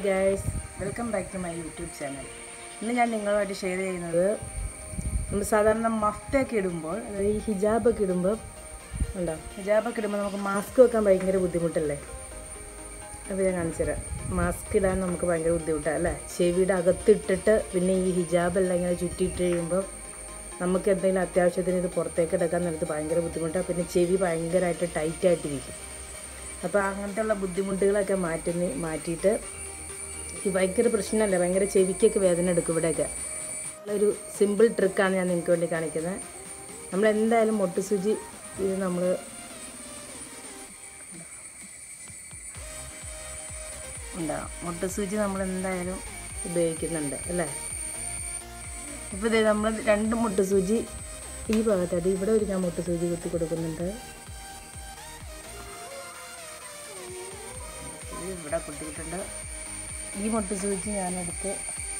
guys welcome back to my YouTube channel ഇന്ന് ഞാൻ നിങ്ങളുമായിട്ട് ഷെയർ ചെയ്യുന്നത് നമ്മൾ സാധാരണ മഫ്റ്റൊക്കെ ഇടുമ്പോൾ അതായത് ഈ ഹിജാബൊക്കെ ഇടുമ്പോൾ ഉണ്ടോ ഹിജാബൊക്കെ ഇടുമ്പോൾ നമുക്ക് മാസ്ക് വെക്കാൻ ഭയങ്കര ബുദ്ധിമുട്ടല്ലേ അപ്പോൾ ഞാൻ കാണിച്ചു തരാം മാസ്ക് ഇടാൻ നമുക്ക് ഭയങ്കര ബുദ്ധിമുട്ടാണ് അല്ലേ ചെവിയുടെ അകത്തിട്ടിട്ട് പിന്നെ ഈ ഹിജാബെല്ലാം ഇങ്ങനെ ചുറ്റിയിട്ട് കഴിയുമ്പോൾ നമുക്ക് എന്തെങ്കിലും അത്യാവശ്യത്തിന് ഇത് പുറത്തേക്ക് എടുക്കാൻ നേരത്ത് ഭയങ്കര ബുദ്ധിമുട്ടാണ് പിന്നെ ചെവി ഭയങ്കരമായിട്ട് ടൈറ്റായിട്ടിരിക്കും അപ്പോൾ അങ്ങനത്തെ ഉള്ള ബുദ്ധിമുട്ടുകളൊക്കെ മാറ്റുന്ന മാറ്റിയിട്ട് ഈ ഭയങ്കര പ്രശ്നമല്ല ഭയങ്കര ചെവിക്കൊക്കെ വേദന എടുക്കും ഇവിടെയൊക്കെ ഒരു സിമ്പിൾ ട്രിക്കാണ് ഞാൻ നിങ്ങൾക്ക് വേണ്ടി കാണിക്കുന്നത് നമ്മൾ എന്തായാലും മൊട്ടുസൂചി ഇത് നമ്മൾ ഉണ്ടാവും മുട്ടസൂചി നമ്മൾ എന്തായാലും ഉപയോഗിക്കുന്നുണ്ട് അല്ലേ ഇപ്പോൾ ഇതേ നമ്മൾ രണ്ട് മുട്ടസൂചി ഈ ഭാഗത്തായിട്ട് ഇവിടെ ഒരു ഞാൻ മുട്ടസൂചി കുത്തി കൊടുക്കുന്നുണ്ട് ഇത് ഇവിടെ കുത്തിയിട്ടുണ്ട് ഈ മുട്ടസൂചി ഞാനെടുത്ത്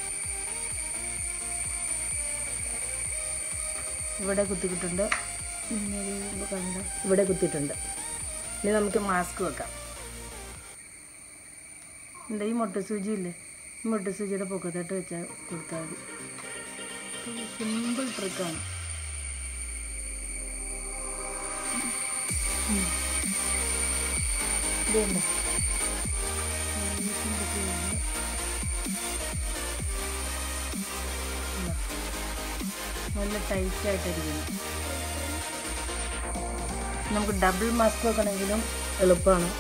ഇവിടെ കുത്തിയിട്ടുണ്ട് പിന്നെ ഒരു കണ്ട ഇവിടെ കുത്തിയിട്ടുണ്ട് ഇനി നമുക്ക് മാസ്ക് വെക്കാം എന്താ ഈ മുട്ടസൂചി ഇല്ലേ ഈ മുട്ടസൂചിയുടെ പൊക്കത്തോട്ട് വെച്ചാൽ കൊടുത്താൽ മതി സിമ്പിൾ ട്രിക്കാണ് ഇതുണ്ട് നല്ല ടൈറ്റായിട്ടിരിക്കുന്നു നമുക്ക് ഡബിൾ മാസ്ക് വെക്കണമെങ്കിലും എളുപ്പമാണ്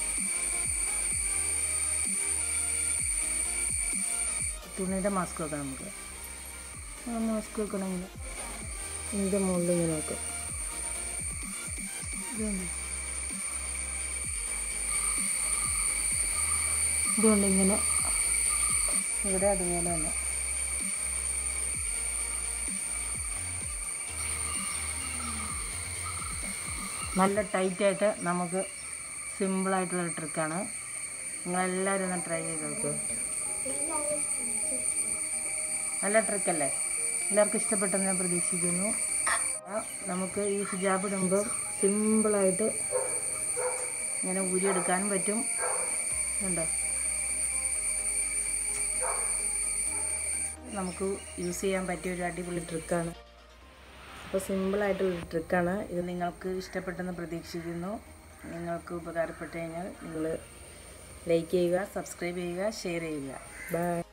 തുണിയുടെ മാസ്ക് വെക്കാം നമുക്ക് മാസ്ക് വെക്കണമെങ്കിൽ ഇതിൻ്റെ മുകളിൽ ഇങ്ങനെ വെക്കും ഇതുണ്ട് ഇതുകൊണ്ട് ഇങ്ങനെ ഇവിടെ അതുപോലെ തന്നെ നല്ല ടൈറ്റായിട്ട് നമുക്ക് സിമ്പിളായിട്ടുള്ള ട്രിക്കാണ് നിങ്ങളെല്ലാവരും ഒന്ന് ട്രൈ ചെയ്ത് നോക്കൂ നല്ല ട്രിക്കല്ലേ എല്ലാവർക്കും ഇഷ്ടപ്പെട്ടെന്ന് ഞാൻ പ്രതീക്ഷിക്കുന്നു ആ, നമുക്ക് ഈ ഹിജാബ് ഇടുമ്പോൾ സിമ്പിളായിട്ട് ഇങ്ങനെ ഊരിയെടുക്കാനും പറ്റും ഉണ്ടോ നമുക്ക് യൂസ് ചെയ്യാൻ പറ്റിയ ഒരു അടിപൊളി ട്രിക്കാണ് അപ്പോൾ സിമ്പിളായിട്ടുള്ള ട്രിക്കാണ് ഇത് നിങ്ങൾക്ക് ഇഷ്ടപ്പെട്ടെന്ന് പ്രതീക്ഷിക്കുന്നു നിങ്ങൾക്ക് ഉപകാരപ്പെട്ട് കഴിഞ്ഞാൽ നിങ്ങൾ ലൈക്ക് ചെയ്യുക സബ്സ്ക്രൈബ് ചെയ്യുക ഷെയർ ചെയ്യുക ബൈ